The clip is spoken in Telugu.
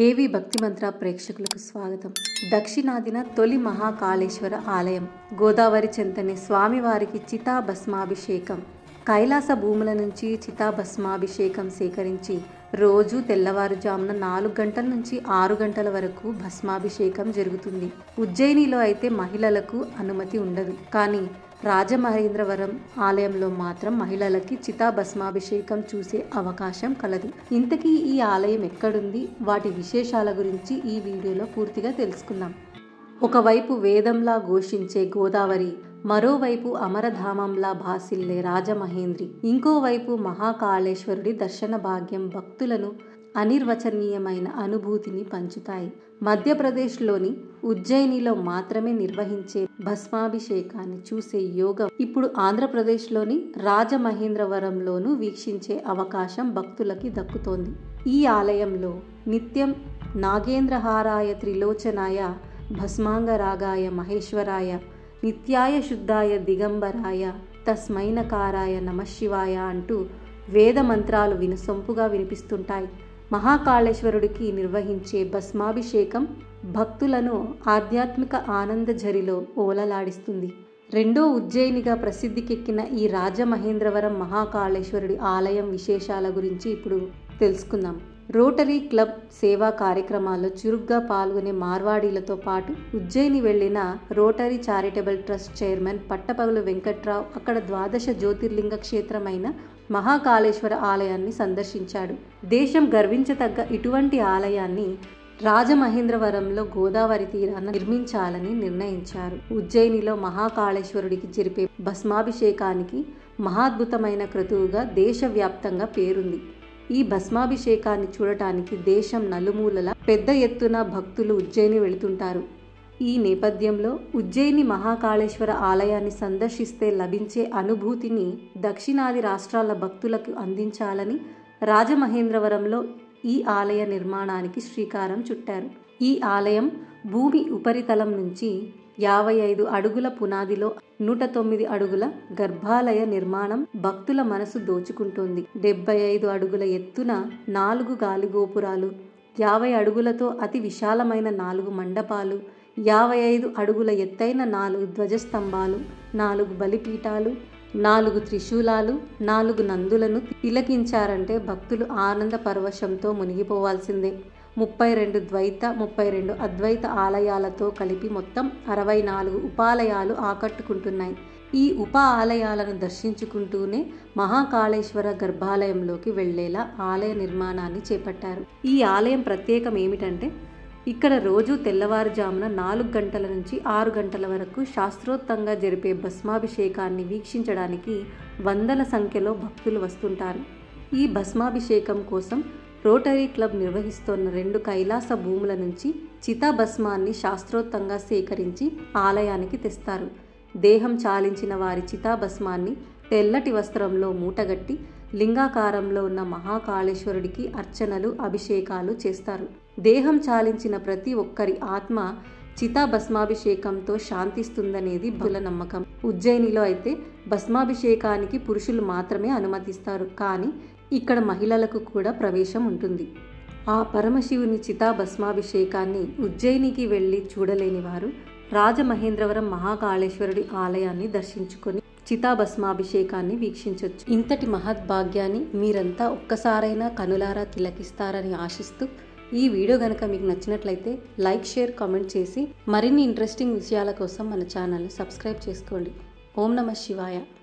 ఏవి భక్తి మంత్ర ప్రేక్షకులకు స్వాగతం దక్షిణాదిన తొలి మహాకాళేశ్వర ఆలయం గోదావరి చెంతని స్వామివారికి చితా భస్మాభిషేకం కైలాస భూముల నుంచి చితా భస్మాభిషేకం సేకరించి రోజు తెల్లవారుజామున నాలుగు గంటల నుంచి ఆరు గంటల వరకు భస్మాభిషేకం జరుగుతుంది ఉజ్జయినిలో అయితే మహిళలకు అనుమతి ఉండదు కానీ రాజమహేంద్రవరం ఆలయంలో మాత్రం మహిళలకి చితా భస్మాభిషేకం చూసే అవకాశం కలదు ఇంతకీ ఈ ఆలయం ఎక్కడుంది వాటి విశేషాల గురించి ఈ వీడియోలో పూర్తిగా తెలుసుకుందాం ఒకవైపు వేదంలా ఘోషించే గోదావరి మరోవైపు అమరధామంలా భాసిల్లే రాజమహేంద్రి ఇంకోవైపు మహాకాళేశ్వరుడి దర్శన భాగ్యం భక్తులను అనిర్వచనీయమైన అనుభూతిని పంచుతాయి మధ్యప్రదేశ్లోని ఉజ్జయినిలో మాత్రమే నిర్వహించే భస్మాభిషేకాన్ని చూసే యోగం ఇప్పుడు ఆంధ్రప్రదేశ్లోని రాజమహేంద్రవరంలోనూ వీక్షించే అవకాశం భక్తులకి దక్కుతోంది ఈ ఆలయంలో నిత్యం నాగేంద్రహారాయ త్రిలోచనాయ భస్మాంగరాగాయ మహేశ్వరాయ నిత్యాయ శుద్ధాయ దిగంబరాయ తస్మైనకారాయ నమశివాయ అంటూ వేద మంత్రాలు వినసొంపుగా వినిపిస్తుంటాయి మహాకాళేశ్వరుడికి నిర్వహించే భస్మాభిషేకం భక్తులను ఆధ్యాత్మిక ఆనందఝరిలో ఓలలాడిస్తుంది రెండో ఉజ్జయినిగా ప్రసిద్ధికెక్కిన ఈ రాజమహేంద్రవరం మహాకాళేశ్వరుడి ఆలయం విశేషాల గురించి ఇప్పుడు తెలుసుకుందాం రోటరీ క్లబ్ సేవా కార్యక్రమాల్లో చురుగ్గా పాల్గొనే మార్వాడీలతో పాటు ఉజ్జయిని వెళ్లిన రోటరీ చారిటబుల్ ట్రస్ట్ చైర్మన్ పట్టపగలు వెంకట్రావు అక్కడ ద్వాదశ జ్యోతిర్లింగ క్షేత్రమైన మహాకాళేశ్వర ఆలయాన్ని సందర్శించాడు దేశం గర్వించతగ్గ ఇటువంటి ఆలయాన్ని రాజమహేంద్రవరంలో గోదావరి తీరాన నిర్మించాలని నిర్ణయించారు ఉజ్జయినిలో మహాకాళేశ్వరుడికి జరిపే భస్మాభిషేకానికి మహాద్భుతమైన క్రతువుగా దేశవ్యాప్తంగా పేరుంది ఈ భస్మాభిషేకాన్ని చూడటానికి దేశం నలుమూలల పెద్ద ఎత్తున భక్తులు ఉజ్జయిని వెళుతుంటారు ఈ నేపథ్యంలో ఉజ్జయిని మహాకాళేశ్వర ఆలయాన్ని సందర్శిస్తే లభించే అనుభూతిని దక్షిణాది రాష్ట్రాల భక్తులకు అందించాలని రాజమహేంద్రవరంలో ఈ ఆలయ నిర్మాణానికి శ్రీకారం చుట్టారు ఈ ఆలయం భూమి ఉపరితలం నుంచి యాభై ఐదు అడుగుల పునాదిలో నూట తొమ్మిది అడుగుల గర్భాలయ నిర్మాణం భక్తుల మనసు దోచుకుంటోంది డెబ్బై ఐదు అడుగుల ఎత్తున నాలుగు గాలిగోపురాలు యాభై అడుగులతో అతి విశాలమైన నాలుగు మండపాలు యాభై ఐదు అడుగుల ఎత్తైన నాలుగు ధ్వజస్తంభాలు నాలుగు బలిపీఠాలు నాలుగు త్రిశూలాలు నాలుగు నందులను తిలకించారంటే భక్తులు ఆనంద పరవశంతో మునిగిపోవాల్సిందే ముప్పై రెండు ద్వైత ముప్పై రెండు అద్వైత ఆలయాలతో కలిపి మొత్తం అరవై నాలుగు ఉపాలయాలు ఆకట్టుకుంటున్నాయి ఈ ఉప ఆలయాలను దర్శించుకుంటూనే మహాకాళేశ్వర గర్భాలయంలోకి వెళ్లేలా ఆలయ నిర్మాణాన్ని చేపట్టారు ఈ ఆలయం ప్రత్యేకం ఏమిటంటే ఇక్కడ రోజు తెల్లవారుజామున నాలుగు గంటల నుంచి ఆరు గంటల వరకు శాస్త్రోత్తంగా జరిపే భస్మాభిషేకాన్ని వీక్షించడానికి వందల సంఖ్యలో భక్తులు వస్తుంటారు ఈ భస్మాభిషేకం కోసం రోటరీ క్లబ్ నిర్వహిస్తోన్న రెండు కైలాస భూముల నుంచి చితాభస్మాన్ని శాస్త్రోత్తంగా సేకరించి ఆలయానికి తెస్తారు దేహం చాలించిన వారి చితాభస్మాన్ని తెల్లటి వస్త్రంలో మూటగట్టి లింగాకారంలో ఉన్న మహాకాళేశ్వరుడికి అర్చనలు అభిషేకాలు చేస్తారు దేహం చాలించిన ప్రతి ఒక్కరి ఆత్మ చితాభస్మాభిషేకంతో శాంతిస్తుందనేది భుల నమ్మకం ఉజ్జయినిలో అయితే భస్మాభిషేకానికి పురుషులు మాత్రమే అనుమతిస్తారు కానీ ఇక్కడ మహిళలకు కూడా ప్రవేశం ఉంటుంది ఆ పరమశివుని చితాభస్మాభిషేకాన్ని ఉజ్జయినికి వెళ్ళి చూడలేని వారు రాజమహేంద్రవరం మహాకాళేశ్వరుడి ఆలయాన్ని దర్శించుకొని చితాభస్మాభిషేకాన్ని వీక్షించవచ్చు ఇంతటి మహద్భాగ్యాన్ని మీరంతా ఒక్కసారైనా కనులారా తిలకిస్తారని ఆశిస్తూ ఈ వీడియో కనుక మీకు నచ్చినట్లయితే లైక్ షేర్ కామెంట్ చేసి మరిన్ని ఇంట్రెస్టింగ్ విషయాల కోసం మన ఛానల్ని సబ్స్క్రైబ్ చేసుకోండి ఓం నమ శివాయ